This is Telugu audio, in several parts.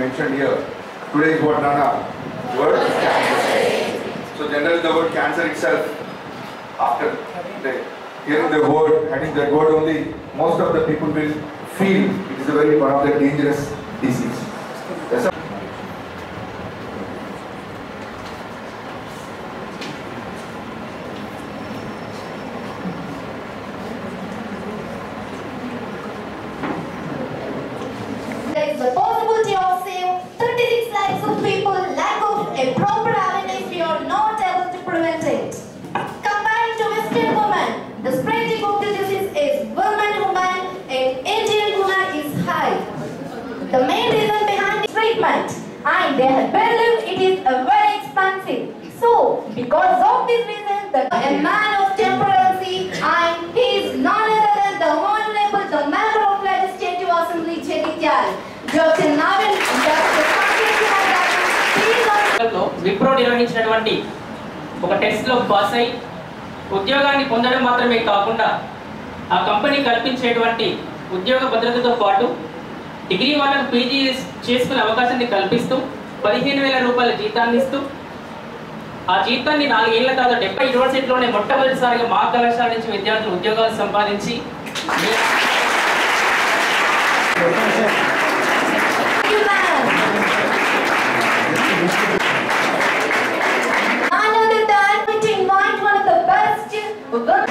mentioned here. Today is what, Nana? World Cancer Day. So generally the word cancer itself, after the, hearing the word, having that word only, most of the people will feel it is a very one of the dangerous disease. That's a- There is a possibility of save 36 lakhs of people lack of a proper awareness we are not able to prevent it. Comparing to Western women, the spreading of the disease is women woman and Indian woman is high. The main reason behind the treatment and they believe it is a very expensive. So because of this reason, the a man of temperancy and he is none other than the honorable the member of Legislative Assembly Jedityal, Dr. Navin, Dr. Sanjay Kumar Garu, please on లో విప్రో నిర్వహించినటువంటి ఒక టెస్ట్లో పాస్ అయి ఉద్యోగాన్ని పొందడం మాత్రమే కాకుండా ఆ కంపెనీ కల్పించేటువంటి ఉద్యోగ భద్రతతో పాటు డిగ్రీ వాళ్ళకు పీజీ చేసుకునే అవకాశాన్ని కల్పిస్తూ పదిహేను వేల రూపాయల జీతాన్ని ఇస్తూ ఆ జీతాన్ని నాలుగేళ్ల తర్వాత డెబ్బై యూనివర్సిటీలోనే మొట్టమొదటిసారిగా మా కళాశాల నుంచి విద్యార్థులు ఉద్యోగాలు సంపాదించి you, ma'am. None other than to invite one of the best women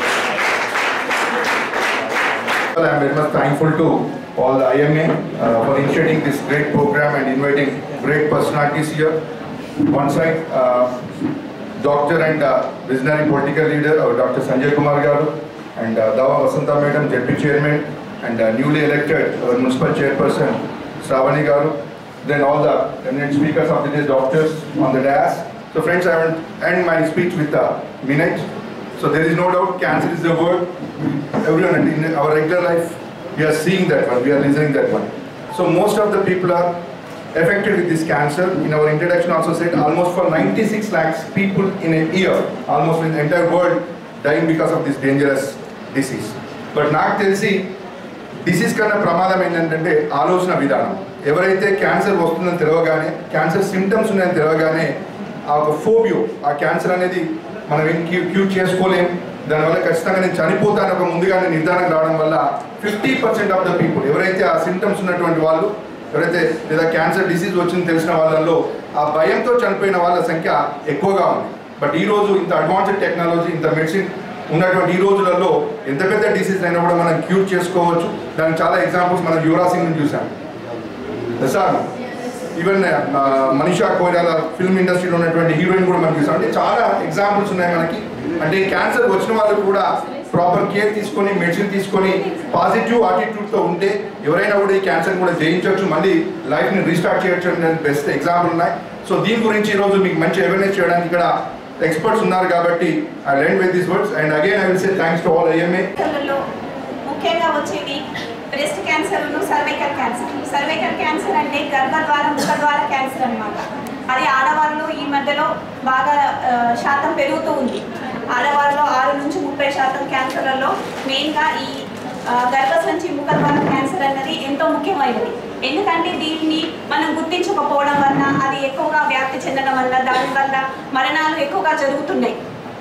Well, I am very much thankful to all the IMA uh, for initiating this great program and inviting great personalities here. One side, uh, doctor and uh, visionary political leader, uh, Dr. Sanjay Kumar Garu, and uh, Dawa Vasanta Madam, Deputy Chairman, and uh, newly elected uh, Municipal Chairperson, Sravani Garu. Then all the eminent speakers of the day, doctors on the dais. So friends, I will end my speech with a minute. So there is no doubt cancer is the word. Everyone in our regular life, we are seeing that one, we are listening that one. So most of the people are affected with this cancer. In our introduction also said almost for 96 lakhs people in a year, almost in the entire world dying because of this dangerous disease. But నాకు తెలిసి డిసీజ్ కన్నా ప్రమాదం ఏంటంటే ఆలోచన విధానం ఎవరైతే క్యాన్సర్ వస్తుందని తెలియగానే క్యాన్సర్ సిమ్టమ్స్ ఉన్నాయని తెలియగానే ఆ ఒక ఫోబియో ఆ క్యాన్సర్ అనేది మనం ఏం క్యూ క్యూర్ చేసుకోలేం దానివల్ల ఖచ్చితంగా నేను చనిపోతాను ఒక ముందుగానే నిర్ధారణ రావడం వల్ల fifty percent of the people ఎవరైతే ఆ సిమ్టమ్స్ ఉన్నటువంటి వాళ్ళు ఎవరైతే లేదా క్యాన్సర్ డిసీజ్ వచ్చింది తెలిసిన వాళ్ళల్లో ఆ భయంతో చనిపోయిన వాళ్ళ సంఖ్య ఎక్కువగా ఉంది బట్ ఈ రోజు ఇంత అడ్వాన్స్డ్ టెక్నాలజీ ఇంత మెడిసిన్ ఉన్నటువంటి ఈ రోజులలో ఎంత పెద్ద డిసీజ్ అయినా కూడా మనం క్యూర్ చేసుకోవచ్చు దానికి చాలా ఎగ్జాంపుల్స్ మనం యువరాజ్ సింగ్ చూసాం sir even Manisha Koirala film ఇండస్ట్రీలో ఉన్నటువంటి హీరోయిన్ కూడా మనం చూసాం అంటే చాలా ఎగ్జాంపుల్స్ ఉన్నాయి మనకి అంటే క్యాన్సర్ వచ్చిన వాళ్ళకు కూడా ప్రాపర్ కేర్ తీసుకొని మెడిసిన్ తీసుకొని పాజిటివ్ తో ఉంటే ఎవరైనా కూడా ఈ క్యాన్సర్ కూడా జయించవచ్చు మళ్ళీ లైఫ్ని రీస్టార్ట్ చేయొచ్చు అనే బెస్ట్ ఎగ్జాంపుల్ ఉన్నాయి సో దీని గురించి ఈరోజు మీకు మంచి అవేర్నెస్ చేయడానికి ఇక్కడ ఎక్స్పర్ట్స్ ఉన్నారు కాబట్టి I lend with this words and again I will say thanks to all IMA క్యాన్సర్లలో ముఖ్యంగా వచ్చేది breast cancer cervical cancer cervical cancer అంటే గర్భద్వారం ముఖద్వార క్యాన్సర్ అన్నమాట అది ఆడవారిలో ఈ మధ్యలో బాగా ఆ, శాతం పెరుగుతూ ఉంది ఆడవారిలో ఆరు నుంచి ముప్పై శాతం క్యాన్సర్లలో మెయిన్గా ఈ ఆ, గర్భసంచి ముఖద్వార క్యాన్సర్ అన్నది ఎంతో ముఖ్యమైనది ఎందుకంటే దీన్ని మనం గుర్తించకపోవడం వల్ల అది ఎక్కువగా వ్యాప్తి చెందడం వల్ల దానివల్ల మరణాలు ఎక్కువగా జరుగుతున్నాయి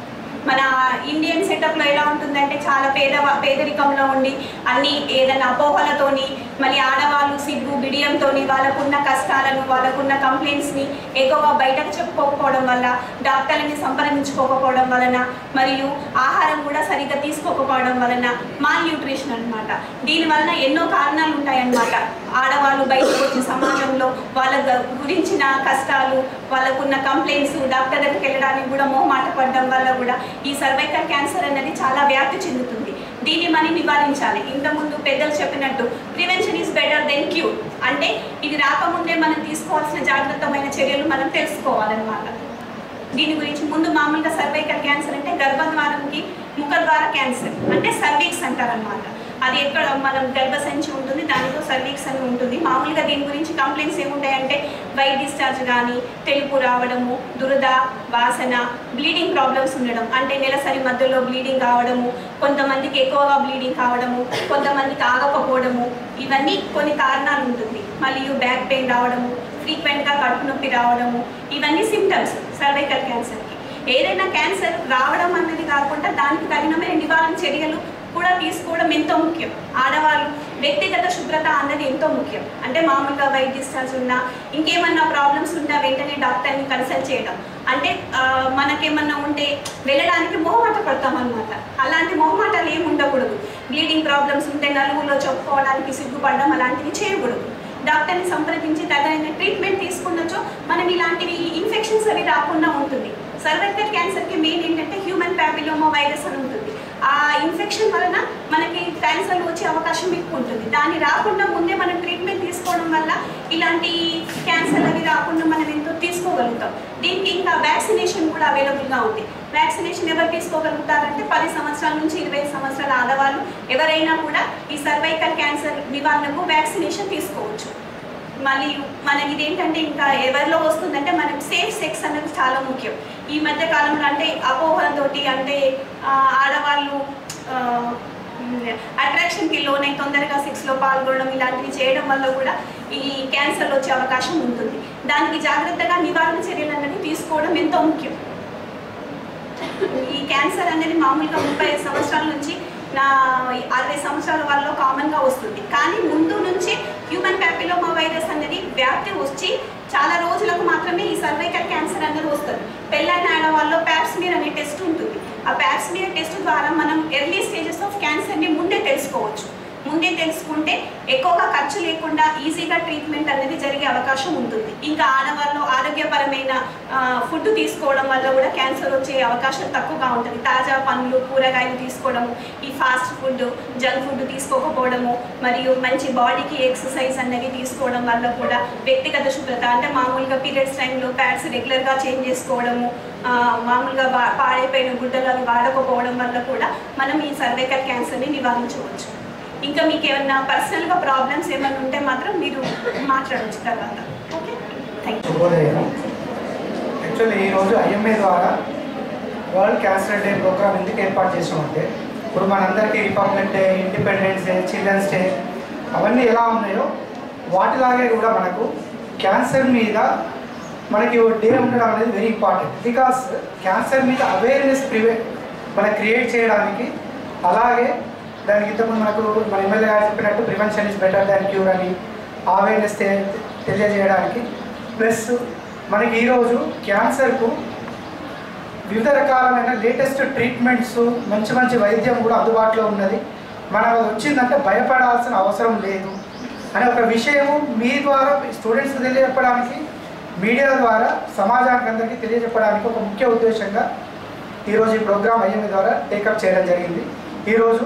మన ఇండియన్ సెటప్లో ఎలా ఉంటుందంటే చాలా పేద పేదరికంలో ఉండి అన్ని ఏదైనా అపోహలతోని మళ్ళీ ఆడవాళ్ళు సిగ్గు బిడియంతోని వాళ్ళకున్న కష్టాలను వాళ్ళకున్న కంప్లైంట్స్ని ఎక్కువగా బయటకు చెప్పుకోకపోవడం వల్ల డాక్టర్లని సంప్రదించుకోకపోవడం వలన మరియు ఆహారం కూడా సరిగ్గా తీసుకోకపోవడం వలన మాల్ న్యూట్రిషన్ అనమాట దీనివలన ఎన్నో కారణాలు ఉంటాయన్నమాట ఆడవాళ్ళు బయటకు వచ్చి సమాజంలో వాళ్ళ గ- గురించిన కష్టాలు వాళ్ళకున్న కంప్లైంట్స్ డాక్టర్ దగ్గరికి వెళ్ళడానికి కూడా మొహమాట పడడం వల్ల కూడా ఈ సర్వైకల్ క్యాన్సర్ అనేది చాలా వ్యాప్తి చెందుతుంది దీన్ని మనం నివారించాలి ఇంతకుముందు పెద్దలు చెప్పినట్టు prevention is better than cure అంటే ఇది రాకముందే మనం తీసుకోవాల్సిన జాగ్రత్తమైన చర్యలు మనం తెలుసుకోవాలన్నమాట దీని గురించి ముందు మామూలుగా సర్వైకల్ క్యాన్సర్ అంటే గర్భద్వారంకి ముఖద్వార క్యాన్సర్ అంటే సర్వీక్స్ అంటారనమాట అది ఎక్కడ మనం గర్భసంచి ఉంటుంది దానితో సర్వీక్స్ అని ఉంటుంది మామూలుగా దీని గురించి కంప్లైంట్స్ ఏముంటాయంటే వైట్ డిశ్చార్జ్ కానీ తెలుపు రావడము దురద వాసన బ్లీడింగ్ ప్రాబ్లమ్స్ ఉండడం అంటే నెలసరి మధ్యలో బ్లీడింగ్ కావడము కొంతమందికి ఎక్కువగా బ్లీడింగ్ కావడము కొంతమందికి ఆగకపోవడము ఇవన్నీ కొన్ని కారణాలు ఉంటుంది మరియు బ్యాక్ పెయిన్ రావడము ఫ్రీక్వెంట్గా కడుపు నొప్పి రావడము ఇవన్నీ సిమ్టమ్స్ సర్వైకల్ క్యాన్సర్కి ఏదైనా క్యాన్సర్ రావడం అన్నది కాకుండా దానికి తగినమైన నివారణ చర్యలు కూడా తీసుకోవడం ఎంతో ముఖ్యం ఆడవాళ్ళు వ్యక్తిగత శుభ్రత అన్నది ఎంతో ముఖ్యం అంటే మామూలుగా వైట్ డిశ్చార్జ్ ఉన్నా ఇంకేమన్నా ప్రాబ్లమ్స్ ఉన్నా వెంటనే డాక్టర్ని కన్సల్ట్ చేయడం అంటే ఆ, మనకేమన్నా ఉంటే వెళ్ళడానికి మొహమాట పడతాం అనమాట అలాంటి మొహమాటాలు ఏమి ఉండకూడదు బ్లీడింగ్ ప్రాబ్లమ్స్ ఉంటే నలుగురిలో చెప్పుకోవడానికి సిగ్గుపడడం అలాంటివి చేయకూడదు డాక్టర్ని సంప్రదించి తగిన ట్రీట్మెంట్ తీసుకున్నచో మనం ఇలాంటివి ఇన్ఫెక్షన్స్ అవి రాకుండా ఉంటుంది సర్వైకల్ క్యాన్సర్కి మెయిన్ ఏంటంటే హ్యూమన్ ప్యాపిలోమా వైరస్ అని ఉంటుంది ఆ ఇన్ఫెక్షన్ వలన మనకి క్యాన్సర్ వచ్చే అవకాశం ఎక్కువ ఉంటుంది దాన్ని రాకుండా ముందే మనం ట్రీట్మెంట్ తీసుకోవడం వల్ల ఇలాంటి క్యాన్సర్ అవి రాకుండా మనం ఎంతో తీసుకోగలుగుతాం దీనికి ఇంకా వ్యాక్సినేషన్ కూడా అవైలబుల్గా ఉంది వ్యాక్సినేషన్ ఎవరు తీసుకోగలుగుతారంటే పది సంవత్సరాల నుంచి ఇరవై సంవత్సరాల ఆడవాళ్ళు ఎవరైనా కూడా ఈ సర్వైకల్ క్యాన్సర్ నివారణకు వ్యాక్సినేషన్ తీసుకోవచ్చు మళ్ళీ మనకి ఇదేంటంటే ఇంకా ఎవరిలో వస్తుందంటే మనం సేఫ్ సెక్స్ అనేది చాలా ముఖ్యం ఈ మధ్య కాలంలో అంటే అపోహలతోటి అంటే ఆ, ఆడవాళ్ళు అట్రాక్షన్కి లోనై తొందరగా సెక్స్లో పాల్గొనడం ఇలాంటివి చేయడం వల్ల కూడా ఈ క్యాన్సర్ వచ్చే అవకాశం ఉంటుంది దానికి జాగ్రత్తగా నివారణ చర్యలు అనేది తీసుకోవడం ఎంతో ముఖ్యం ఈ క్యాన్సర్ అనేది మామూలుగా ముప్పై ఐదు సంవత్సరాల నుంచి నా అరవై సంవత్సరాల వాళ్ళలో కామన్గా వస్తుంది కానీ ముందు నుంచి హ్యూమన్ ప్యాపిలోమా వైరస్ అనేది వ్యాప్తి వచ్చి చాలా రోజులకు మాత్రమే ఈ సర్వైకల్ క్యాన్సర్ అనేది వస్తుంది పెళ్ళైన ఆడవాళ్ళలో ప్యాప్స్మియర్ అనే టెస్ట్ ఉంటుంది ఆ ప్యాప్స్మియర్ టెస్ట్ ద్వారా మనం ఎర్లీ స్టేజెస్ ఆఫ్ క్యాన్సర్ని ముందే తెలుసుకోవచ్చు ముందే తెలుసుకుంటే ఎక్కువగా ఖర్చు లేకుండా ఈజీగా ట్రీట్మెంట్ అనేది జరిగే అవకాశం ఉంటుంది ఇంకా ఆడవాళ్ళు ఆరోగ్యపరమైన ఫుడ్ తీసుకోవడం వల్ల కూడా క్యాన్సర్ వచ్చే అవకాశం తక్కువగా ఉంటుంది తాజా పండ్లు కూరగాయలు తీసుకోవడము ఈ ఫాస్ట్ ఫుడ్ జంక్ ఫుడ్ తీసుకోకపోవడము మరియు మంచి బాడీకి ఎక్సర్సైజ్ అనేది తీసుకోవడం వల్ల కూడా వ్యక్తిగత శుభ్రత అంటే మామూలుగా పీరియడ్స్ టైంలో ప్యాడ్స్ రెగ్యులర్గా చేంజ్ చేసుకోవడము ఆ, మామూలుగా వా- పాడైపోయిన గుడ్డలు అవి వాడకపోవడం వల్ల కూడా మనం ఈ సర్వైకల్ క్యాన్సర్ని నివారించవచ్చు ఇంకా మీకు ఏమన్నా పర్సనల్గా ప్రాబ్లమ్స్ ఏమైనా ఉంటే మాత్రం మీరు మాట్లాడవచ్చు తర్వాత ఓకే థ్యాంక్ యూ శుభోదయం యాక్చువల్లీ ఈరోజు ఐఎంఏ ద్వారా వరల్డ్ క్యాన్సర్ డే ప్రోగ్రామ్ ఎందుకు ఏర్పాటు చేసామంటే ఇప్పుడు మనందరికీ Republic Day Independence Day Children's Day అవన్నీ ఎలా ఉన్నాయో వాటిలాగే కూడా మనకు క్యాన్సర్ మీద మనకి ఓ డే ఉండడం అనేది వెరీ ఇంపార్టెంట్ బికాస్ క్యాన్సర్ మీద అవేర్నెస్ ప్రివే మనకి క్రియేట్ చేయడానికి అలాగే దానికి ఇంతకుముందు మనకు మన ఎమ్మెల్యే గారు చెప్పినట్టు prevention is better than cure అని అవేర్నెస్ తెలియజేయడానికి ప్లస్ మనకి ఈరోజు క్యాన్సర్కు వివిధ రకాలైన లేటెస్ట్ ట్రీట్మెంట్స్ మంచి మంచి వైద్యం కూడా అందుబాటులో ఉన్నది మనకు అది వచ్చిందంటే భయపడాల్సిన అవసరం లేదు అనే ఒక విషయము మీ ద్వారా స్టూడెంట్స్కి తెలియజెప్పడానికి మీడియా ద్వారా సమాజానికి అందరికీ తెలియజెప్పడానికి ఒక ముఖ్య ఉద్దేశంగా ఈరోజు ఈ ప్రోగ్రామ్ ఐఎంఏ ద్వారా టేకప్ చేయడం జరిగింది ఈరోజు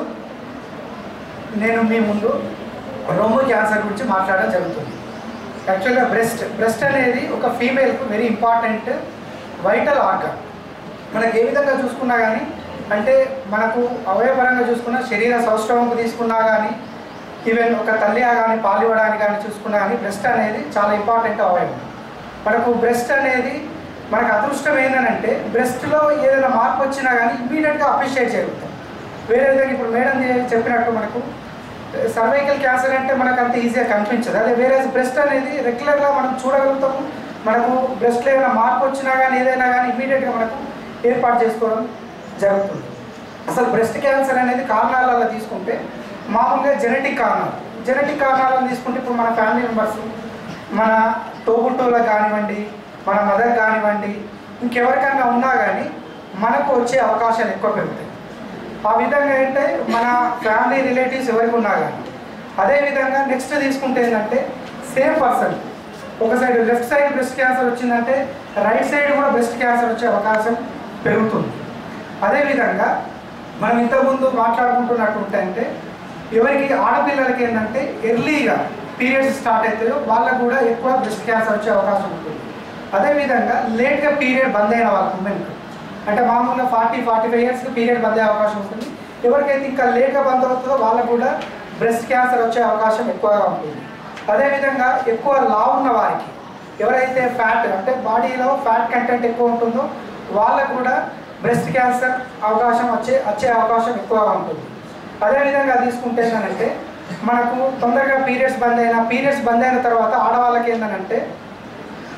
నేను మీ ముందు రొమ్ము క్యాన్సర్ గురించి మాట్లాడడం జరుగుతుంది యాక్చువల్గా బ్రెస్ట్ బ్రెస్ట్ అనేది ఒక ఫీమేల్కు వెరీ ఇంపార్టెంట్ వైటల్ ఆర్గన్ మనకి ఏ విధంగా చూసుకున్నా కానీ అంటే మనకు అవయవపరంగా చూసుకున్నా శరీర సౌష్ఠవంకు తీసుకున్నా కానీ ఈవెన్ ఒక తల్లి కానీ పాలివ్వడానికి కానీ చూసుకున్నా కానీ బ్రెస్ట్ అనేది చాలా ఇంపార్టెంట్ అవయవం మనకు బ్రెస్ట్ అనేది మనకు అదృష్టం ఏంటంటే బ్రెస్ట్లో ఏదైనా మార్పు వచ్చినా కానీ ఇమ్మీడియట్గా అప్రిషియేట్ చేయగలుగుతాం వేరే విధంగా ఇప్పుడు మేడం చెప్పినట్టు మనకు సర్వైకల్ క్యాన్సర్ అంటే మనకు అంత ఈజీగా కనిపించదు అదే వేరే బ్రెస్ట్ అనేది రెగ్యులర్గా మనం చూడగలుగుతాము మనకు బ్రెస్ట్లో ఏదైనా మార్పు వచ్చినా కానీ ఏదైనా కానీ ఇమీడియట్గా మనకు ఏర్పాటు చేసుకోవడం జరుగుతుంది అసలు బ్రెస్ట్ క్యాన్సర్ అనేది కారణాలలో తీసుకుంటే మామూలుగా జెనెటిక్ కారణాలు జెనెటిక్ కారణాలను తీసుకుంటే ఇప్పుడు మన ఫ్యామిలీ మెంబర్స్ మన తోబుట్టువులకు కానివ్వండి మన మదర్ కానివ్వండి ఇంకెవరికైనా ఉన్నా కానీ మనకు వచ్చే అవకాశాలు ఎక్కువ పెరుగుతాయి ఆ విధంగా ఏంటంటే మన ఫ్యామిలీ రిలేటివ్స్ ఎవరికి ఉన్నా కానీ అదేవిధంగా నెక్స్ట్ తీసుకుంటే ఏంటంటే సేమ్ పర్సన్ ఒక side left side breast cancer వచ్చిందంటే రైట్ సైడ్ కూడా బ్రెస్ట్ క్యాన్సర్ వచ్చే అవకాశం పెరుగుతుంది అదేవిధంగా మనం ఇంతకుముందు మాట్లాడుకుంటున్నట్టు ఉంటే ఎవరికి ఆడపిల్లలకి ఏంటంటే ఎర్లీగా పీరియడ్స్ స్టార్ట్ అవుతాయో వాళ్ళకు కూడా ఎక్కువ బ్రెస్ట్ క్యాన్సర్ వచ్చే అవకాశం ఉంటుంది అదేవిధంగా లేట్గా పీరియడ్ బంద్ అయిన వాళ్ళకు ఉమెన్కి అంటే మామూలుగా ఫార్టీ ఫార్టీ ఫైవ్ ఇయర్స్కి పీరియడ్ బంద్ అయ్యే అవకాశం ఉంటుంది ఎవరికైతే ఇంకా లేట్గా బంద్ అవుతుందో వాళ్ళకు కూడా బ్రెస్ట్ క్యాన్సర్ వచ్చే అవకాశం ఎక్కువగా ఉంటుంది అదేవిధంగా ఎక్కువ లావు ఉన్న వారికి ఎవరైతే ఫ్యాట్ అంటే బాడీలో ఫ్యాట్ కంటెంట్ ఎక్కువ ఉంటుందో వాళ్ళకు కూడా బ్రెస్ట్ క్యాన్సర్ అవకాశం వచ్చే వచ్చే అవకాశం ఎక్కువగా ఉంటుంది అదేవిధంగా తీసుకుంటే ఏంటంటే మనకు తొందరగా పీరియడ్స్ బంద్ అయిన పీరియడ్స్ బంద్ అయిన తర్వాత ఆడవాళ్ళకి ఏంటంటే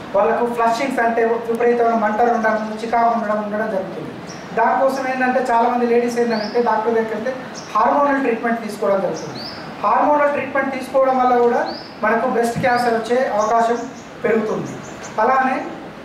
వాళ్ళకు ఫ్లషింగ్స్ అంటే విపరీతమైన మంటలు ఉండడం చికాకు ఉండడం ఉండడం జరుగుతుంది దానికోసం ఏంటంటే చాలామంది లేడీస్ ఏంటంటే డాక్టర్ దగ్గరికి వెళ్తే హార్మోనల్ ట్రీట్మెంట్ తీసుకోవడం జరుగుతుంది హార్మోనల్ ట్రీట్మెంట్ తీసుకోవడం వల్ల కూడా మనకు బ్రెస్ట్ క్యాన్సర్ వచ్చే అవకాశం పెరుగుతుంది అలానే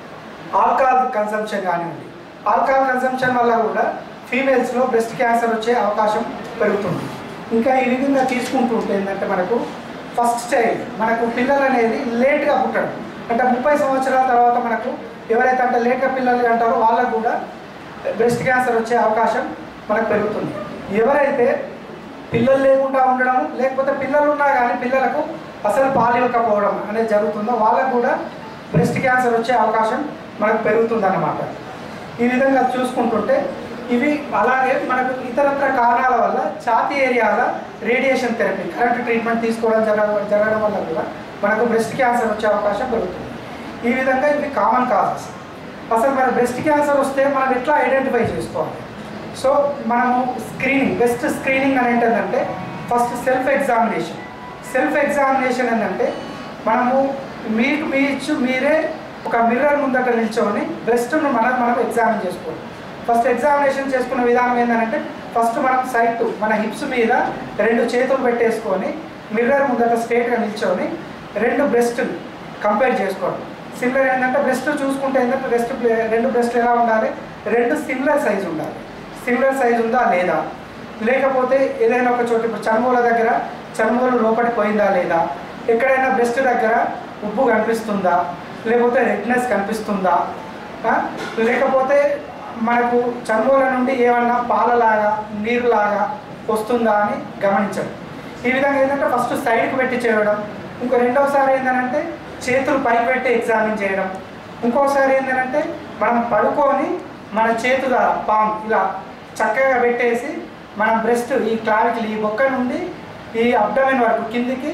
ఆల్కహాల్ కన్సంప్షన్ కానివ్వండి ఆల్కహాల్ కన్సంప్షన్ వల్ల కూడా ఫీమేల్స్లో బ్రెస్ట్ క్యాన్సర్ వచ్చే అవకాశం పెరుగుతుంది ఇంకా ఈ విధంగా తీసుకుంటూ ఉంటే ఏంటంటే మనకు ఫస్ట్ చైల్డ్ మనకు పిల్లలు అనేది లేట్గా పుట్టడం అంటే ముప్పై సంవత్సరాల తర్వాత మనకు ఎవరైతే అంటే లేట్గా పిల్లలు అంటారో వాళ్ళకు కూడా బ్రెస్ట్ క్యాన్సర్ వచ్చే అవకాశం మనకు పెరుగుతుంది ఎవరైతే పిల్లలు లేకుండా ఉండడం లేకపోతే పిల్లలు ఉన్నా కానీ పిల్లలకు అసలు పాలు ఇవ్వకపోవడం అనేది జరుగుతుందో వాళ్ళకు కూడా బ్రెస్ట్ క్యాన్సర్ వచ్చే అవకాశం మనకు పెరుగుతుందన్నమాట ఈ విధంగా చూసుకుంటుంటే ఇవి అలాగే మనకు ఇతరత్ర కారణాల వల్ల ఛాతీ ఏరియాల రేడియేషన్ థెరపీ కరెంట్ ట్రీట్మెంట్ తీసుకోవడం జరగ జరగడం వల్ల కూడా మనకు బ్రెస్ట్ క్యాన్సర్ వచ్చే అవకాశం పెరుగుతుంది ఈ విధంగా ఇవి కామన్ కాజెస్ అసలు మన బ్రెస్ట్ క్యాన్సర్ వస్తే మనం ఎట్లా ఐడెంటిఫై చేసుకోవాలి సో మనము స్క్రీనింగ్ బెస్ట్ స్క్రీనింగ్ అని ఏంటంటే first self examination self examination ఏంటంటే మనము మీకు మీ ఇచ్చు మీరే ఒక మిర్రర్ ముందట నిల్చొని బ్రెస్ట్ను మనం మనం ఎగ్జామిన్ చేసుకోవాలి ఫస్ట్ ఎగ్జామినేషన్ చేసుకున్న విధానం ఏంటంటే ఫస్ట్ మనం సైట్ మన హిప్స్ మీద రెండు చేతులు పెట్టేసుకొని మిర్రర్ ముందట స్ట్రేట్గా నిల్చొని రెండు బ్రెస్ట్ కంపేర్ చేసుకోవడం సిమిలర్ ఏంటంటే బ్రెస్ట్ చూసుకుంటే ఏంటంటే బ్రెస్ట్ రెండు బ్రెస్ట్ ఎలా ఉండాలి రెండు సిమిలర్ సైజ్ ఉండాలి సిమిలర్ సైజ్ ఉందా లేదా లేకపోతే ఏదైనా ఒక చోటు ఇప్పుడు చర్మూల దగ్గర చర్మూలు లోపలికి పోయిందా లేదా ఎక్కడైనా బ్రెస్ట్ దగ్గర ఉప్పు కనిపిస్తుందా లేకపోతే రెడ్నెస్ కనిపిస్తుందా ఆ? లేకపోతే మనకు చర్మూల నుండి ఏమన్నా పాలలాగా నీరులాగా వస్తుందా అని గమనించడం ఈ విధంగా ఏంటంటే ఫస్ట్ సైడ్కి పెట్టి చేయడం ఇంకో రెండవసారి ఏంటంటే చేతులు పైకి పెట్టి ఎగ్జామిన్ చేయడం ఇంకోసారి ఏంటంటే మనం పడుకొని మన చేతుల పామ్ ఇలా చక్కగా పెట్టేసి మన బ్రెస్ట్ ఈ క్లావికల్ ఈ బొక్క నుండి ఈ అబ్డమెన్ వరకు కిందికి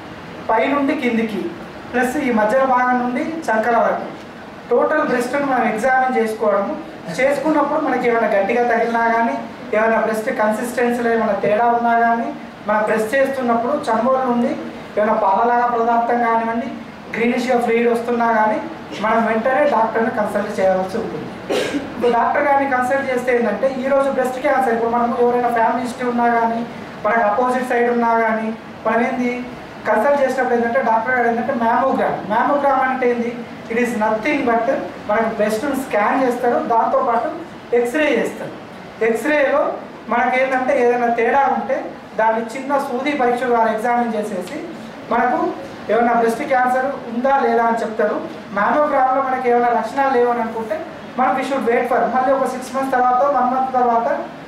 పైనుండి కిందికి ప్లస్ ఈ మధ్యలో భాగం నుండి చంకల వరకు టోటల్ బ్రెస్ట్ను మనం ఎగ్జామిన్ చేసుకోవడము చేసుకున్నప్పుడు మనకి ఏమైనా గట్టిగా తగిలినా కానీ ఏమైనా బ్రెస్ట్ కన్సిస్టెన్సీలో ఏమైనా తేడా ఉన్నా కానీ మనం ప్రెస్ చేస్తున్నప్పుడు చర్మం నుండి ఏమైనా పాలలాగా పదార్థం కానివ్వండి గ్రీనిష్గా ఫ్లూయిడ్ వస్తున్నా కానీ మనం వెంటనే డాక్టర్ని కన్సల్ట్ చేయవలసి ఉంటుంది ఇప్పుడు డాక్టర్ గారిని కన్సల్ట్ చేస్తే ఏంటంటే ఈ రోజు బ్రెస్ట్ క్యాన్సర్ ఇప్పుడు మనం ఎవరైనా ఫ్యామిలీ హిస్టరీ ఉన్నా కానీ మనకు అపోజిట్ సైడ్ ఉన్నా కానీ మనం ఏంది కన్సల్ట్ చేసినప్పుడు ఏంటంటే డాక్టర్ గారు ఏంటంటే మ్యామోగ్రామ్ మ్యామోగ్రామ్ అంటే ఏంది ఇట్ ఈస్ నథింగ్ బట్ మనకు బ్రెస్ట్ను స్కాన్ చేస్తారు దాంతోపాటు ఎక్స్రే చేస్తారు ఎక్స్రేలో మనకి ఏంటంటే ఏదైనా తేడా ఉంటే దాన్ని చిన్న సూది పరీక్ష ద్వారా ఎగ్జామిన్ చేసేసి మనకు ఏమైనా బ్రెస్ట్ క్యాన్సర్ ఉందా లేదా అని చెప్తారు మ్యామోగ్రామ్లో మనకి ఏమైనా లక్షణాలు లేవని అనుకుంటే మనం వీ షుడ్ వెయిట్ ఫర్ మళ్ళీ ఒక సిక్స్ మంత్స్ తర్వాత వన్ మంత్ తర్వాత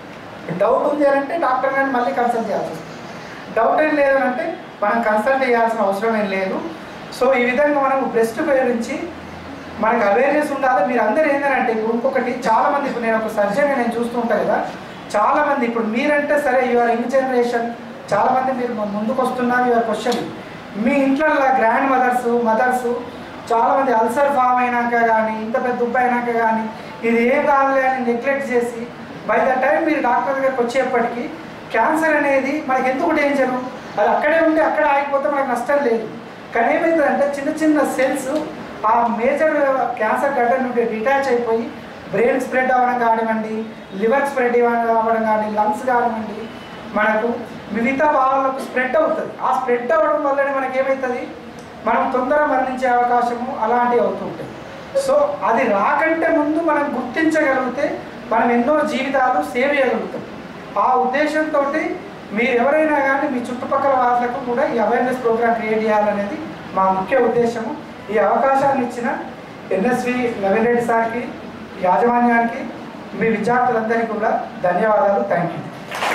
డౌట్ ఉంది అని అంటే డాక్టర్ గారిని మళ్ళీ కన్సల్ట్ చేయాల్సి వస్తుంది డౌట్ ఏం లేదు అని అంటే మనం కన్సల్ట్ చేయాల్సిన అవసరం ఏం లేదు సో ఈ విధంగా మనం బ్రెస్ట్ గురించి మనకు అవేర్నెస్ ఉండాలి మీరు అందరూ ఏంటంటే ఇప్పుడు ఇంకొకటి చాలా మంది ఇప్పుడు నేను ఒక సర్జన్ నేను చూస్తూ ఉంటాను కదా చాలా మంది ఇప్పుడు మీరంటే సరే యువర్ యంగ్ జనరేషన్ చాలా మంది మీరు ముందుకు వస్తున్నారు యువర్ క్వశ్చన్ మీ ఇంట్లో గ్రాండ్ మదర్స్ మదర్స్ చాలా మంది అల్సర్ ఫామ్ అయినాక కానీ ఇంత పెద్ద ఉబ్బు అయినాక కానీ ఇది ఏం కాదులే అని నెగ్లెక్ట్ చేసి బై ద టైం మీరు డాక్టర్ దగ్గరికి వచ్చేప్పటికి క్యాన్సర్ అనేది మనకి ఎందుకు డేంజరు అది అక్కడే ఉండి అక్కడే ఆగిపోతే మనకు నష్టం లేదు కానీ ఏమవుతుందంటే చిన్న చిన్న సెల్స్ ఆ మేజర్ క్యాన్సర్ గడ్డ నుండి డిటాచ్ అయిపోయి బ్రెయిన్ స్ప్రెడ్ అవ్వడం కానివ్వండి లివర్ స్ప్రెడ్ అవ్వడం కానీ లంగ్స్ కానివ్వండి మనకు మిగతా భాగాలకు స్ప్రెడ్ అవుతుంది ఆ స్ప్రెడ్ అవ్వడం వల్లనే మనకి ఏమవుతుంది మనం తొందరగా మరణించే అవకాశము అలాంటివి అవుతుంటాయి సో అది రాకంటే ముందు మనం గుర్తించగలిగితే మనం ఎన్నో జీవితాలు సేవ్ చేయగలుగుతాం ఆ ఉద్దేశంతో మీరు ఎవరైనా కానీ మీ చుట్టుపక్కల వాళ్ళకు కూడా ఈ అవేర్నెస్ ప్రోగ్రామ్ క్రియేట్ చేయాలనేది మా ముఖ్య ఉద్దేశము ఈ అవకాశాన్ని ఇచ్చిన ఎన్ఎస్వి నవీన్ రెడ్డి సార్కి యాజమాన్యానికి మీ విద్యార్థులందరికీ కూడా ధన్యవాదాలు thank you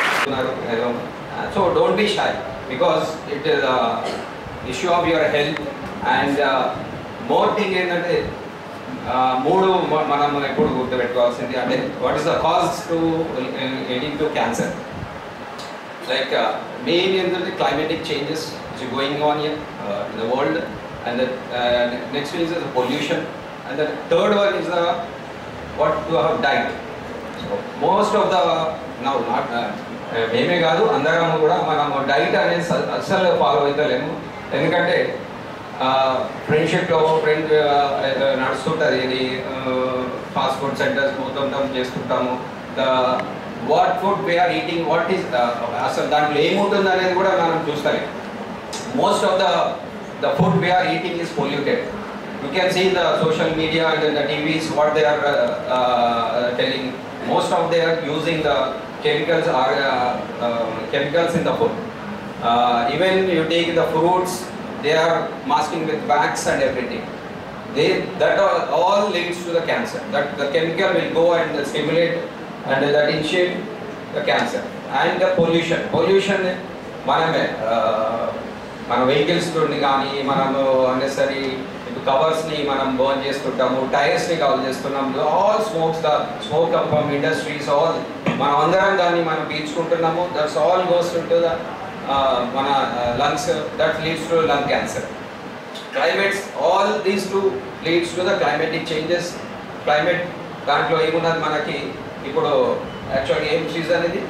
so don't be shy because it is issue of your health and more thing ఏంటంటే uh, మూడు మ- మనం ఎప్పుడు గుర్తుపెట్టుకోవాల్సింది అంటే what is the cause to adding to cancer like main ఏంటంటే climatic changes which going on in the world and next is the pollution and the third one is the what to have diet so most of the now not మేమే కాదు అందరం కూడా మనం డైట్ అనేది స- అస్సలు ఫాలో అవుతలేము ఎందుకంటే ఫ్రెండ్షిప్లో ఫ్రెండ్ నడుస్తుంటుంది ఇది ఫాస్ట్ ఫుడ్ సెంటర్స్ మొత్తం చేస్తుంటాము the what food we are eating what is అసలు దాంట్లో ఏముంటుంది అనేది కూడా మనం చూస్తాం most of the the food we are eating is polluted. You can see the social media and the TVs what they are uh, uh, telling. Most of they are using the chemicals are uh, uh, chemicals in the food. Uh, even you take the fruits, they are masking with wax and everything. They that all, all leads to the cancer. That the chemical will go and stimulate and that initiate the cancer and the pollution. Pollution మనమే uh, మన వెహికల్స్ నుండి కానీ మనము అన్నెసరీ కవర్స్ని మనం బర్న్ చేస్తుంటాము టైర్స్ని కవర్ చేస్తున్నాము all smokes the smoke come from industries all మనం అందరం దాన్ని మనం పీల్చుకుంటున్నాము that's all goes to the మన lungs that leads to lung cancer climates all these to leads to the climatic changes climate దాంట్లో ఏమున్నది మనకి ఇప్పుడు యాక్చువల్గా ఏం సీజన్ ఇది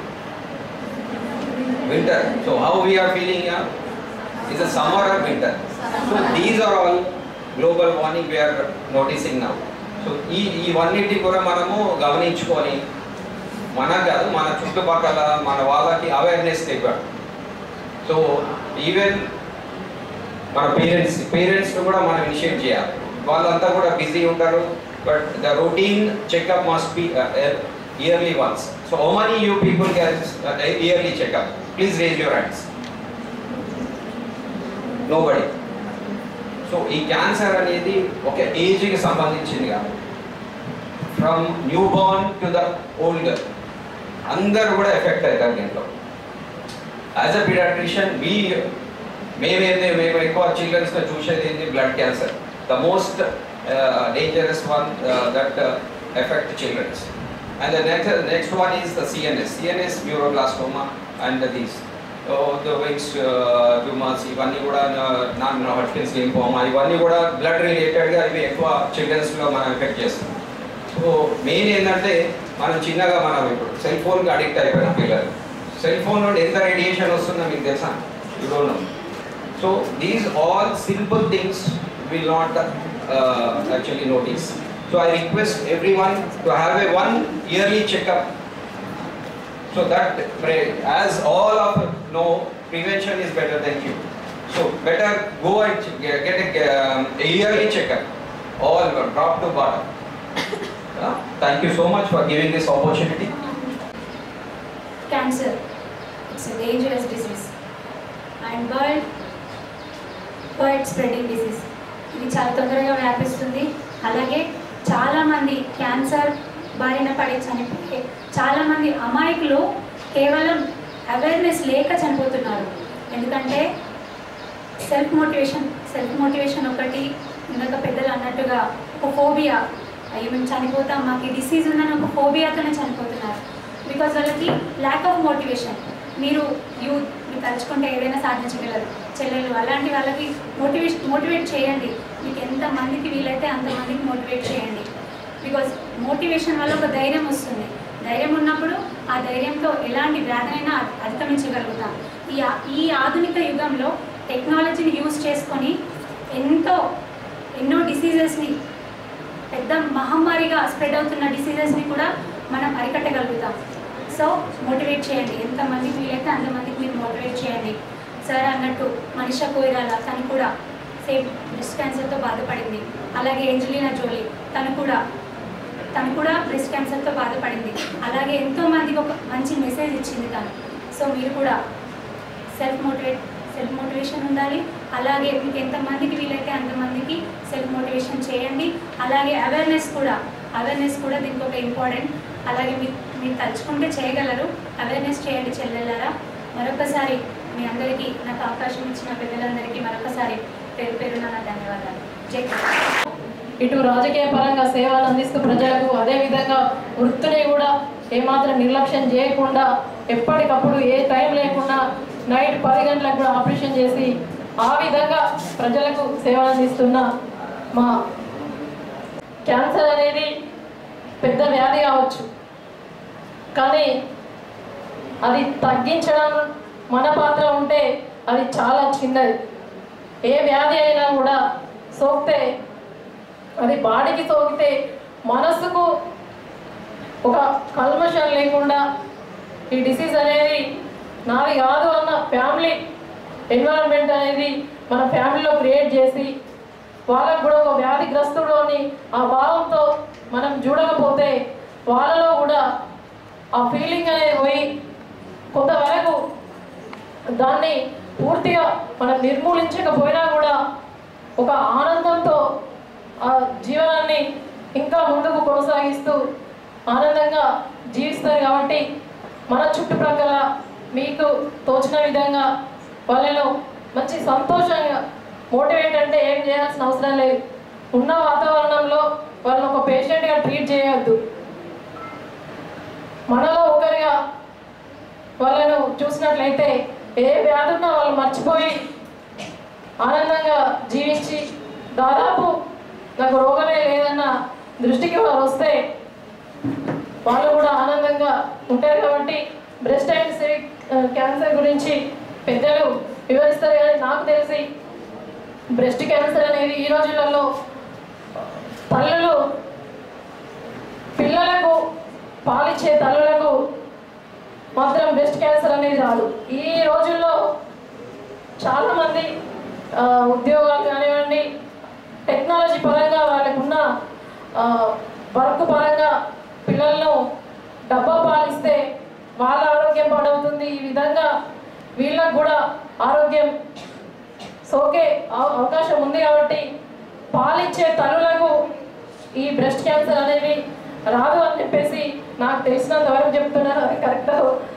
winter so how we are feeling is a summer or winter. So these are all global warming we are noticing now. So ఈ ఇవన్నిటి కూడా మనము గమనించుకొని మనకు కాదు మన చుట్టుపక్కల మన వాళ్ళకి అవేర్నెస్ ఇవ్వాలి సో ఈవెన్ మన పేరెంట్స్ పేరెంట్స్ కూడా మనం ఇనిషియేట్ చేయాలి వాళ్ళంతా కూడా బిజీ ఉంటారు but the routine checkup must be yearly once so how many you people can yearly checkup please raise your hands nobody so ఈ క్యాన్సర్ అనేది ఒక ఏజ్కి సంబంధించింది కాదు from newborn to the old అందరూ కూడా ఎఫెక్ట్ అవుతారు దీంట్లో యాజ్ అ పీడియాట్రిషియన్ వీ మేమేంది మేము ఎక్కువ చిల్డ్రన్స్లో చూసేది ఏంటి blood cancer the most dangerous one that affect children's and the next next one is the CNS CNS neuroblastoma and these the వింగ్స్ ట్యూమర్స్ ఇవన్నీ కూడా నాన్ హాట్కిన్స్ లింఫోమా ఇవన్నీ కూడా బ్లడ్ రిలేటెడ్గా ఇవి ఎక్కువ చిల్డ్రన్స్లో మనం ఎఫెక్ట్ చేస్తాం సో మెయిన్ ఏంటంటే మనం చిన్నగా మనం ఇప్పుడు సెల్ ఫోన్కి అడిక్ట్ అయిపోయిన పిల్లలు సెల్ ఫోన్ నుండి ఎంత రేడియేషన్ వస్తుందో మీకు తెలుసా you don't know so these all simple things will not actually notice so I request everyone to have a one yearly checkup So that, as all of us know, prevention is better than cure. So better go and ch- get get a, um, a yearly checkup, all top to bottom. Yeah? Thank you so much for giving this opportunity. cancer. It's a dangerous disease. And world world spreading disease. ఇది చాలా తొందరగా వ్యాపిస్తుంది అలాగే చాలామంది క్యాన్సర్ బారిన పడి చనిపోయే చాలామంది అమాయకులు కేవలం అవేర్నెస్ లేక చనిపోతున్నారు ఎందుకంటే సెల్ఫ్ మోటివేషన్ సెల్ఫ్ మోటివేషన్ ఒకటి ఇందాక పెద్దలు అన్నట్టుగా ఒక ఫోబియా అయ్యో మేము చనిపోతాం మాకు ఈ డిసీజ్ ఉందని ఒక ఫోబియాతోనే చనిపోతున్నారు బికాజ్ వాళ్ళకి ల్యాక్ ఆఫ్ మోటివేషన్ మీరు యూత్ మీరు తలుచుకుంటే ఏదైనా సాధించగలరు చెల్లెలు అలాంటి వాళ్ళకి మోటివేషన్ మోటివేట్ చేయండి మీకు ఎంత మందికి వీలైతే అంతమందికి మోటివేట్ చేయండి బికాజ్ మోటివేషన్ వల్ల ఒక ధైర్యం వస్తుంది ధైర్యం ఉన్నప్పుడు ఆ ధైర్యంతో ఎలాంటి వ్యాధైనా అధిగమించగలుగుతాం ఈ ఆ- ఈ ఆధునిక యుగంలో టెక్నాలజీని యూజ్ చేసుకొని ఎంతో ఎన్నో డిసీజెస్ని పెద్ద మహమ్మారిగా స్ప్రెడ్ అవుతున్న డిసీజెస్ని కూడా మనం అరికట్టగలుగుతాం సో మోటివేట్ చేయండి ఎంతమందికి వీలైతే అంతమందికి మీరు మోటివేట్ చేయండి సార్ అన్నట్టు మనిషా కోయిరాల తను కూడా సేమ్ బ్రెస్ట్ క్యాన్సర్తో బాధపడింది అలాగే ఏంజలీనా జోలీ తను కూడా తను కూడా బ్రెస్ట్ క్యాన్సర్తో బాధపడింది అలాగే ఎంతో మందికి ఒక మంచి మెసేజ్ ఇచ్చింది తను సో మీరు కూడా సెల్ఫ్ మోటివేట్ సెల్ఫ్ మోటివేషన్ ఉండాలి అలాగే మీకు ఎంతమందికి వీలైతే అంతమందికి సెల్ఫ్ మోటివేషన్ చేయండి అలాగే అవేర్నెస్ కూడా అవేర్నెస్ కూడా దీనికి ఒక ఇంపార్టెంట్ అలాగే మీరు మీరు తలుచుకుంటే చేయగలరు అవేర్నెస్ చేయండి చెల్లెలారా మరొకసారి మీ అందరికీ నాకు అవకాశం ఇచ్చిన పెద్దలందరికీ మరొకసారి పేరు పేరున నా ధన్యవాదాలు జై హింద్. ఇటు రాజకీయ పరంగా సేవలు అందిస్తూ ప్రజలకు అదేవిధంగా వృత్తిని కూడా ఏమాత్రం నిర్లక్ష్యం చేయకుండా ఎప్పటికప్పుడు ఏ టైం లేకుండా నైట్ పది గంటలకు కూడా ఆపరేషన్ చేసి ఆ విధంగా ప్రజలకు సేవలు అందిస్తున్న మా క్యాన్సర్ అనేది పెద్ద వ్యాధి కావచ్చు కానీ అది తగ్గించడం మన పాత్ర ఉంటే అది చాలా చిన్నది ఏ వ్యాధి అయినా కూడా సోకితే అది బాడీకి సోకితే మనస్సుకు ఒక కల్మషం లేకుండా ఈ డిసీజ్ అనేది నాది కాదు అన్న ఫ్యామిలీ ఎన్విరాన్మెంట్ అనేది మన ఫ్యామిలీలో క్రియేట్ చేసి వాళ్ళకు కూడా ఒక వ్యాధిగ్రస్తుడు అని ఆ భావంతో మనం చూడకపోతే వాళ్ళలో కూడా ఆ ఫీలింగ్ అనేది పోయి కొంతవరకు దాన్ని పూర్తిగా మనం నిర్మూలించకపోయినా కూడా ఒక ఆనందంతో ఆ జీవనాన్ని ఇంకా ముందుకు కొనసాగిస్తూ ఆనందంగా జీవిస్తారు కాబట్టి మన చుట్టుప్రక్కల మీకు తోచిన విధంగా వాళ్ళను మంచి సంతోషంగా మోటివేట్ అంటే ఏం చేయాల్సిన అవసరం లేదు ఉన్న వాతావరణంలో వాళ్ళని ఒక పేషెంట్గా ట్రీట్ చేయవద్దు మనలో ఒకరిగా వాళ్ళను చూసినట్లయితే ఏ వ్యాధి ఉన్నా వాళ్ళు మర్చిపోయి ఆనందంగా జీవించి దాదాపు నాకు రోగమే లేదన్న దృష్టికి వాళ్ళు వస్తే వాళ్ళు కూడా ఆనందంగా ఉంటారు కాబట్టి బ్రెస్ట్ అండ్ సివిక్ క్యాన్సర్ గురించి పెద్దలు వివరిస్తారు కానీ నాకు తెలిసి బ్రెస్ట్ క్యాన్సర్ అనేది ఈ రోజులలో తల్లులు పిల్లలకు పాలిచ్చే తల్లులకు మాత్రం బ్రెస్ట్ క్యాన్సర్ అనేది రాదు ఈ రోజుల్లో చాలామంది ఆ, ఉద్యోగాలు కానివ్వండి టెక్నాలజీ పరంగా వాళ్ళకు ఉన్న ఆ, వర్క్ పరంగా పిల్లలను డబ్బా పాలిస్తే వాళ్ళ ఆరోగ్యం పాడవుతుంది ఈ విధంగా వీళ్ళకు కూడా ఆరోగ్యం సోకే అవ- అవకాశం ఉంది కాబట్టి పాలిచ్చే తల్లులకు ఈ బ్రెస్ట్ క్యాన్సర్ అనేది రాదు అని చెప్పేసి నాకు తెలిసినంత వరకు చెప్తున్నారు అది కరెక్ట్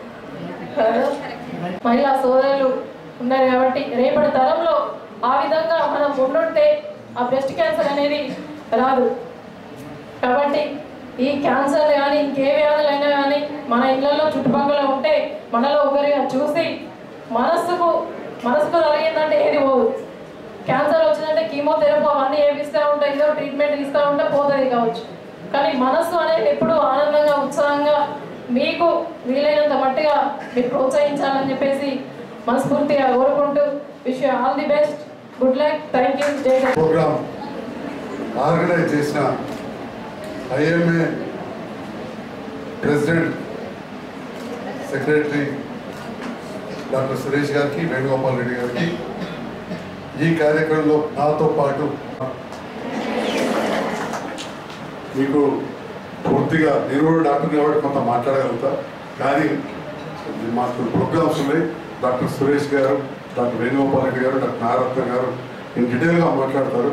మహిళా సోదరులు ఉన్నారు కాబట్టి రేపటి తరంలో ఆ విధంగా మనం ముందుంటే ఆ బ్రెస్ట్ క్యాన్సర్ అనేది రాదు కాబట్టి ఈ క్యాన్సర్ కానీ ఇంకే వ్యాధులైనా కానీ మన ఇళ్ళల్లో చుట్టుపక్కల ఉంటే మనలో ఒకరిగా చూసి మనస్సుకు మనసుకు కలిగిందంటే ఏది పోదు క్యాన్సర్ వచ్చిందంటే కీమోథెరపీ అవన్నీ ఏపిస్తూ ఉంటాయి ఏదో ట్రీట్మెంట్ ఇస్తూ ఉంటే పోతుంది కావచ్చు కానీ మనస్సు అనేది ఎప్పుడూ ఆనందంగా ఉత్సాహంగా మీకు వీలైనంత మట్టిగా మీరు ప్రోత్సహించాలని చెప్పేసి మనస్ఫూర్తిగా కోరుకుంటూ wish all the best good luck thank you Jai Hind. Programme organise చేసిన IMA president secretary doctor Suresh గారికి వేణుగోపాల్ రెడ్డి గారికి ఈ కార్యక్రమంలో నాతో పాటు మీకు పూర్తిగా నేను కూడా డాక్టర్ కాబట్టి కొంత మాట్లాడగలుగుతా కానీ మాకు ప్రోగ్రామ్స్ ఉన్నాయి డాక్టర్ సురేష్ గారు డాక్టర్ వేణుగోపాల్ రెడ్డి గారు డాక్టర్ నారత్న గారు ఇన్ డీటెయిల్గా మాట్లాడతారు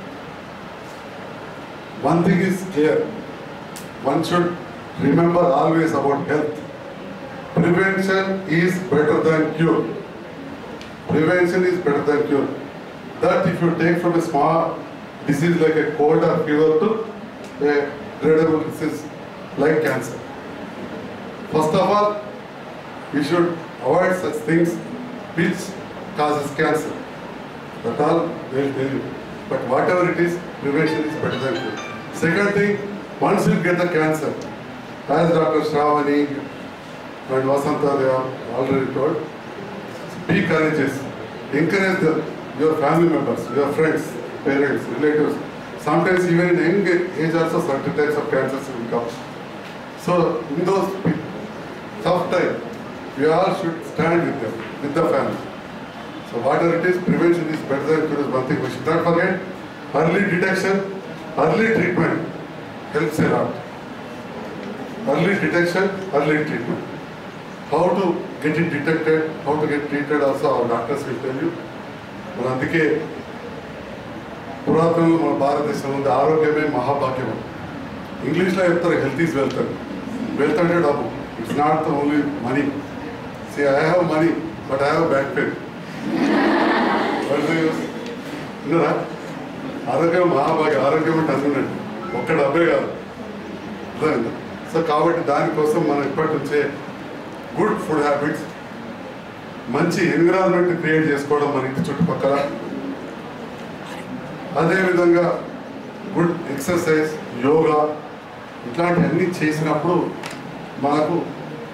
one thing is clear one should remember always about health prevention is better than cure prevention is better than cure that if you take from a small disease like a cold or fever to a dreadable disease like cancer. First of all, we should avoid such things which causes cancer. That all they will tell you. But whatever it is, prevention is better than cure. Second thing, once you get the cancer, as Dr. Shravani and Vasanta they have already told, be courageous. Encourage the, your family members, your friends, parents, relatives. Sometimes even in young age also certain types of cancers will come. So in those pe- tough time, we all should stand with them, with the family. So whatever it is, prevention is better than cure is one thing we should not forget. Early detection, early treatment helps a lot. Early detection, early treatment. How to get it detected, how to get treated also our doctors will tell you. మన అందుకే పురాతనంలో మన భారతదేశంలో ఉంది ఆరోగ్యమే మహాభాగ్యం అని. ఇంగ్లీష్లో చెప్తారు హెల్త్ ఈజ్ వెల్త్ అని వెల్త్ అంటే డబ్బు it's not the only money see I have money but I have back pain విన్నారా ఆరోగ్యం మహాభాగ్యం ఆరోగ్యం అంటే అందునండి ఒక్క డబ్బే కాదు అర్థమైందా సో కాబట్టి దానికోసం మనం ఇప్పటి నుంచే గుడ్ ఫుడ్ హ్యాబిట్స్ మంచి ఎన్విరాన్మెంట్ క్రియేట్ చేసుకోవడం మన ఇంటి చుట్టుపక్కల అదేవిధంగా గుడ్ ఎక్సర్సైజ్ యోగా ఇట్లాంటివన్నీ చేసినప్పుడు మనకు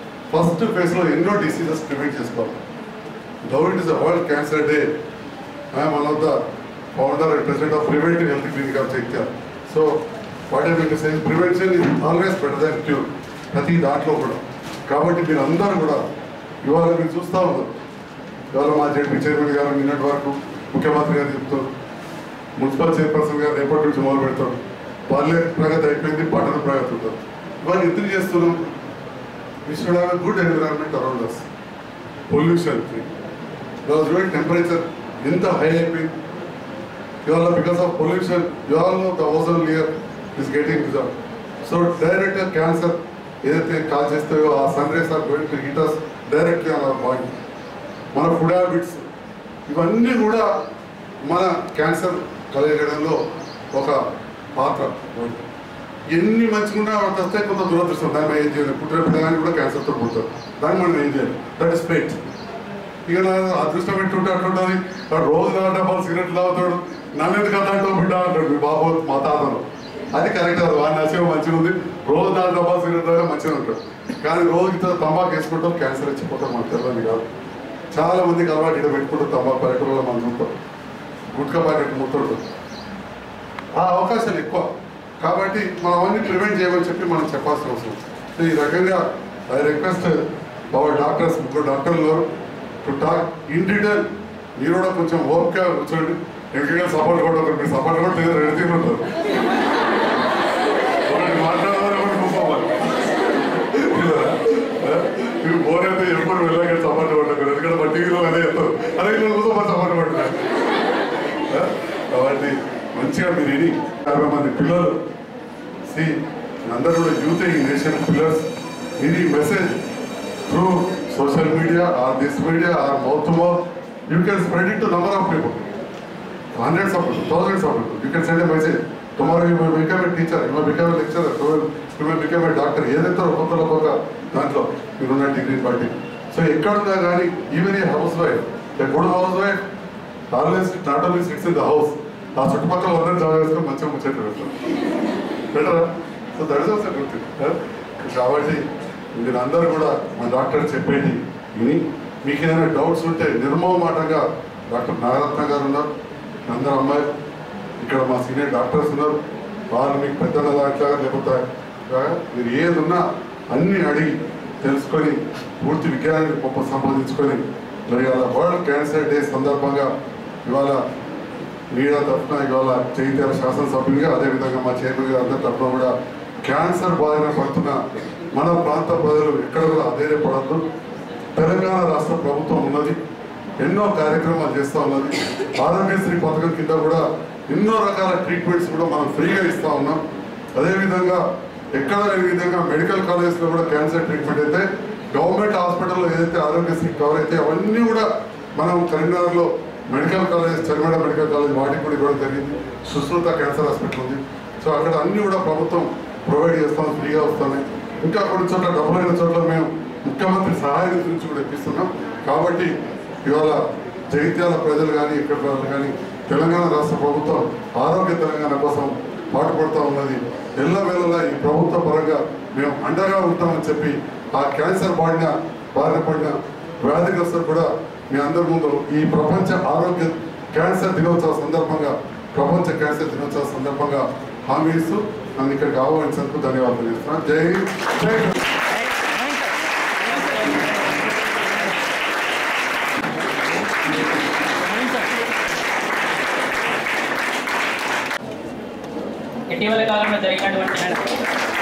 ఫస్ట్ ఫేజ్లో ఎన్నో డిసీజెస్ ప్రివెంట్ చేసుకోవాలి గౌ it is the World Cancer Day I'm one of the founder and president of preventive health clinic of Jaityala so what I mean same prevention is always better than cure ప్రతి దాంట్లో కూడా కాబట్టి మీరు అందరూ కూడా ఇవాళ మీరు చూస్తూ ఉన్నారు ఇవాళ మా జడ్పీ చైర్మన్ గారు నిన్నటి వరకు ముఖ్యమంత్రి గారు చెప్తారు మున్సిపల్ చైర్పర్సన్ గారు రేపటి నుంచి మొదలు పెడతారు పల్లె ప్రగతి అయిపోయింది పట్టణ ప్రగతి ఉంటుంది ఇవన్నీ ఎందుకు చేస్తున్నాం we should have a good environment around us. Pollution free. Because when temperature ఎంత హై అయిపోయింది ఇవాళ because of pollution you all know the ozone layer is getting reserve so డైరెక్ట్గా క్యాన్సర్ ఏదైతే కాల్ చేస్తాయో ఆ sun rays are going to heat us directly on our body మన ఫుడ్ హ్యాబిట్స్ ఇవన్నీ కూడా మన క్యాన్సర్ కలిగడంలో ఒక పాత్ర ఎన్ని మంచిగా అంత వస్తే కొంత దురదృష్టం దాన్ని మనం ఏం చేయాలి పుట్టిన పిల్లగాని కూడా క్యాన్సర్తో పుడతారు దాన్ని మనం ఏం చేయాలి దట్ ఇస్ ఫేట్ ఇక నా అదృష్టం పెట్టుంటే అట్లుంటుంది వాడు రోజు నా డబ్బాలు సిగరెట్లు తాగుతాడు నన్ను ఎందుకు అంటాడు బిడ్డ అంటాడు మీ బాబు మా తాతను అది కరెక్ట్ అది వాడి నచ్చే మంచిగా ఉంది రోజు నా డబ్బాలు సిగరెట్ తాగా మంచిగా ఉంటాడు కానీ రోజు ఇంత తంబాకు వేసుకుంటాం క్యాన్సర్ వచ్చిపోతాం మనకు తెలియదు కాదు చాలా మందికి అలవాటు ఇక్కడ పెట్టుకుంటారు తంబాకు పల్లెటూరులో మనం ఉంటాం గుట్కా ప్యాకెట్ ముట్టుంటారు ఆ అవకాశాలు ఎక్కువ కాబట్టి మనం అవన్నీ ప్రివెంట్ చేయమని చెప్పి మనం చెప్పాల్సిన అవసరం సో ఈ రకంగా ఐ రిక్వెస్ట్ అవర్ డాక్టర్స్ ముగ్గురు డాక్టర్లు టు టాక్ ఇన్ డీటెయిల్ మీరు కూడా కొంచెం ఓపిక కూర్చోండి ఎందుకంటే సపోర్ట్ కూడా ఒకటి మీరు సపోర్ట్ కూడా తెలియదు రెండు తీరు ఉంటారు ఒకటి మాట్లాడాలి ఒకటి కూర్చోవాలి మీరు బోర్ అయితే ఎప్పుడు వెళ్ళాక సపోర్ట్ కొట్టకూడదు ఎందుకంటే మా టీవీలో అదే చెప్తారు అదే ఇక్కడ కూర్చో మా సపోర్ట్ కొట్టున్నారు కాబట్టి మంచిగా మీరు విని యాభై మంది పిల్లలు సి అందరూ కూడా యూత్ ఈ నేషన్ పిల్లర్స్ ఇది message through social media or this media or mouth to mouth you can spread it to number of people hundreds of people thousands of people you can send a message tomorrow you may become a teacher you may become a lecturer you may become a doctor ఏదైతే ఒక్కొక్కరు ఒక్కొక్క దాంట్లో మీరున్న డిగ్రీ బట్టి సో ఎక్కడున్నా కానీ even a housewife a good housewife always not only six in the house ఆ చుట్టుపక్కల అందరూ జాబ్ వేసుకొని మంచిగా ముచ్చట్లు పెడతారు బెటరా so that is also good thing కాబట్టి మీరు అందరూ కూడా మా డాక్టర్ చెప్పేది విని మీకు ఏదైనా డౌట్స్ ఉంటే నిర్మోహమాటంగా డాక్టర్ నాగరత్న గారు ఉన్నారు అందరు అమ్మాయి ఇక్కడ మా సీనియర్ డాక్టర్స్ ఉన్నారు వాళ్ళు మీకు పెద్ద దాంట్లాగా లేకపోతే మీరు ఏది ఉన్నా అన్నీ అడిగి తెలుసుకొని పూర్తి విజ్ఞానాన్ని గొప్ప సంపాదించుకొని మరి అలా వరల్డ్ క్యాన్సర్ డే సందర్భంగా ఇవాళ మీడియా తరఫున ఇవాళ చైతన్య శాసనసభ్యులుగా అదేవిధంగా మా చైర్మన్ గారు అందరి తరఫున కూడా క్యాన్సర్ బారిన పడుతున్న మన ప్రాంత ప్రజలు ఎక్కడ కూడా అధైర్యపడద్దు తెలంగాణ రాష్ట్ర ప్రభుత్వం ఉన్నది ఎన్నో కార్యక్రమాలు చేస్తూ ఉన్నది ఆరోగ్యశ్రీ పథకం కింద కూడా ఎన్నో రకాల ట్రీట్మెంట్స్ కూడా మనం ఫ్రీగా ఇస్తూ ఉన్నాం అదేవిధంగా ఎక్కడ లేని విధంగా మెడికల్ కాలేజ్లో కూడా క్యాన్సర్ ట్రీట్మెంట్ అయితే గవర్నమెంట్ హాస్పిటల్లో ఏదైతే ఆరోగ్యశ్రీ కవర్ అయితే అవన్నీ కూడా మనం కరీంనగర్లో medical college Chalmeda medical college వాటికి కూడా ఇవ్వడం జరిగింది సుశ్రుత క్యాన్సర్ హాస్పిటల్ ఉంది సో అక్కడ అన్ని కూడా ప్రభుత్వం ప్రొవైడ్ చేస్తాం ఫ్రీగా వస్తున్నాయి ఇంకా కొన్ని చోట్ల డబ్బులైన చోట్ల మేము ముఖ్యమంత్రి సహాయ నిధి నుంచి కూడా ఇప్పిస్తున్నాం కాబట్టి ఇవాళ జగిత్యాల ప్రజలు కానీ ఇక్కడ ప్రజలు కానీ తెలంగాణ రాష్ట్ర ప్రభుత్వం ఆరోగ్య తెలంగాణ కోసం పాటుపడుతూ ఉన్నది ఎల్లవేళలా ఈ ప్రభుత్వ పరంగా మేము అండగా ఉంటామని చెప్పి ఆ క్యాన్సర్ బాడిన బారిన పడిన వ్యాధిగ్రస్తులు కూడా మీ అందరి ముందు ఈ ప్రపంచ ఆరోగ్య క్యాన్సర్ దినోత్సవ సందర్భంగా ప్రపంచ క్యాన్సర్ దినోత్సవ సందర్భంగా హామీ ఇస్తూ నన్ను ఇక్కడికి ఆహ్వానించినందుకు ధన్యవాదాలు చేస్తున్నాను జై హింద్, జై హింద్. ఇటీవల కాలంలో జరిగినటువంటి